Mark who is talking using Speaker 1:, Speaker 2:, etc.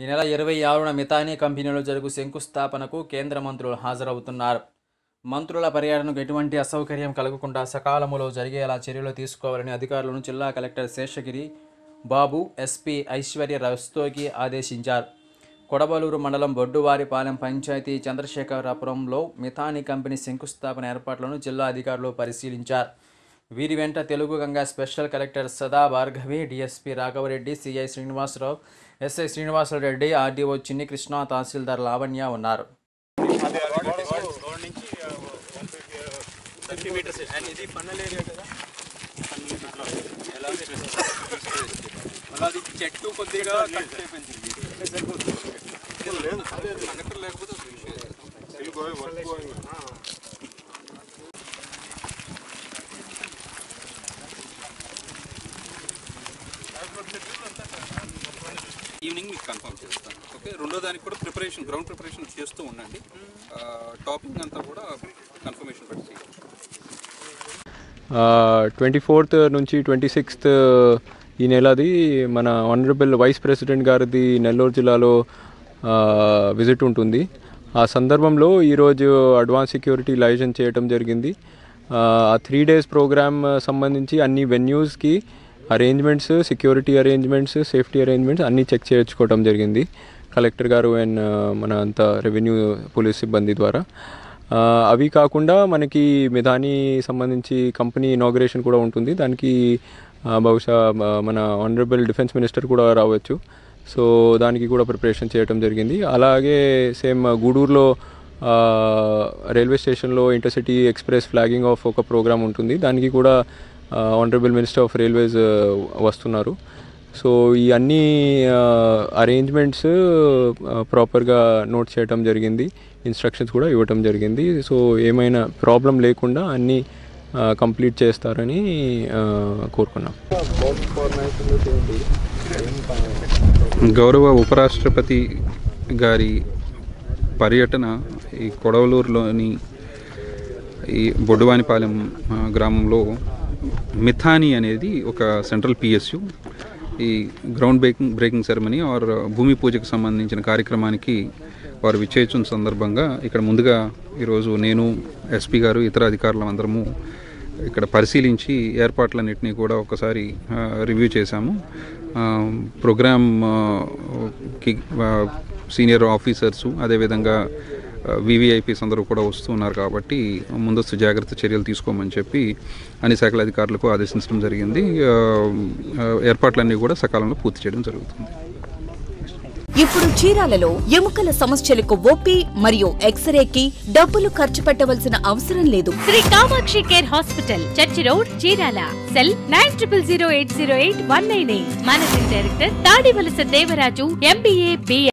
Speaker 1: ఈ నెల ఇరవై ఆరున మితానీ కంపెనీలో జరుగు శంకుస్థాపనకు కేంద్ర మంత్రులు హాజరవుతున్నారు మంత్రుల పర్యటనకు ఎటువంటి అసౌకర్యం కలగకుండా సకాలంలో జరిగేలా చర్యలు తీసుకోవాలని అధికారులను జిల్లా కలెక్టర్ శేషగిరి బాబు ఎస్పీ ఐశ్వర్య రస్తోగి ఆదేశించారు కొడవలూరు మండలం బొడ్డువారిపాలెం పంచాయతీ చంద్రశేఖరపురంలో మితానీ కంపెనీ శంకుస్థాపన ఏర్పాట్లను జిల్లా అధికారులు పరిశీలించారు వీరి వెంట Telugu Ganga special collector Sada Bhargavi DSP Raghavareddy CI Srinivasarao SI Srinivasareddy RDO Chinni Krishna తహసీల్దార్ లావణ్య ఉన్నారు
Speaker 2: ఇది ఫన్నల్ ఏరియా కదా అది చెట్టు కొద్దిగా కట్ అయిపోయింది కండక్టర్ లేకపోతే ఈవినింగ్ మీకు కన్ఫర్మ్ చేస్తాను ఓకే రెండో దానికి కూడా ప్రిపరేషన్ గ్రౌండ్ ప్రిపరేషన్ చేస్తూ ఉండండి టాపింగ్ అంతా కూడా కన్ఫర్మేషన్ పెట్టి చేయండి.
Speaker 3: ట్వంటీ ఫోర్త్ నుంచి ట్వంటీ సిక్స్త్ ఈ నెలది మన ఆనరబుల్ వైస్ ప్రెసిడెంట్ గారిది నెల్లూరు జిల్లాలో విజిట్ ఉంటుంది ఆ సందర్భంలో ఈరోజు అడ్వాన్స్ సెక్యూరిటీ లైసెన్స్ చేయడం జరిగింది ఆ త్రీ డేస్ ప్రోగ్రామ్ సంబంధించి అన్ని వెన్యూస్కి arrangements security arrangements safety arrangements అన్నీ చెక్ చేయించుకోవడం జరిగింది కలెక్టర్ గారు అండ్ మన అంత రెవెన్యూ పోలీస్ సిబ్బంది ద్వారా ఆ, అవి కాకుండా మనకి మిధాని సంబంధించి కంపెనీ ఇనాగ్రేషన్ కూడా ఉంటుంది దానికి ఆ, బహుశా ఆ, మన ఆనరబుల్ డిఫెన్స్ మినిస్టర్ కూడా రావచ్చు సో దానికి కూడా ప్రిపరేషన్ చేయడం జరిగింది అలాగే సేమ్ గూడూరులో ఆ, రైల్వే స్టేషన్లో ఇంటర్సిటీ ఎక్స్ప్రెస్ ఫ్లాగింగ్ ఆఫ్ ఒక ప్రోగ్రామ్ ఉంటుంది దానికి కూడా ఆనరబుల్ మినిస్టర్ ఆఫ్ రైల్వేస్ వస్తున్నారు సో ఈ అన్ని అరేంజ్మెంట్స్ ప్రాపర్గా నోట్ చేయడం జరిగింది ఇన్స్ట్రక్షన్స్ కూడా ఇవ్వటం జరిగింది సో ఏమైనా ప్రాబ్లం లేకుండా అన్నీ కంప్లీట్ చేస్తారని ఆ, కోరుకున్నాం
Speaker 2: గౌరవ ఉపరాష్ట్రపతి గారి పర్యటన ఈ కొడవలూరులోని ఈ బొడ్డువానిపాలెం ఆ, గ్రామంలో మిథాని అనేది ఒక సెంట్రల్ పిఎస్యు ఈ ground breaking breaking ceremony or భూమి పూజకు సంబంధించిన కార్యక్రమానికి వారు విచ్చేసిన సందర్భంగా ఇక్కడ ముందుగా ఈరోజు నేను ఎస్పీ గారు ఇతర అధికారులు అందరము ఇక్కడ పరిశీలించి ఏర్పాట్లన్నింటినీ కూడా ఒకసారి ఆ, రివ్యూ చేశాము ఆ, ప్రోగ్రామ్ ఆ, కి ఆ, సీనియర్ ఆఫీసర్సు అదేవిధంగా వివిఐపీస్ అందరూ కూడా వస్తున్నారు కాబట్టి ముందస్తు జాగ్రత్త చర్యలు తీసుకోమని చెప్పి అన్ని శాఖల అధికారులకు ఆదేశించడం జరిగింది ఆ, ఆ, ఏర్పాట్లన్నీ కూడా సకాలంలో పూర్తి చేయడం జరుగుతుంది
Speaker 4: ఇప్పుడు చీరాలలో ఎముకల సమస్యలకు ఓపీ మరియు ఎక్స్రేకి డబ్బులు ఖర్చు పెట్టవలసిన అవసరం లేదు
Speaker 5: Sri Kamakshi care hospital church road Chirala cell nine triple zero eight zero eight one nine eight managing director Tadivalasa Devaraju MBA BA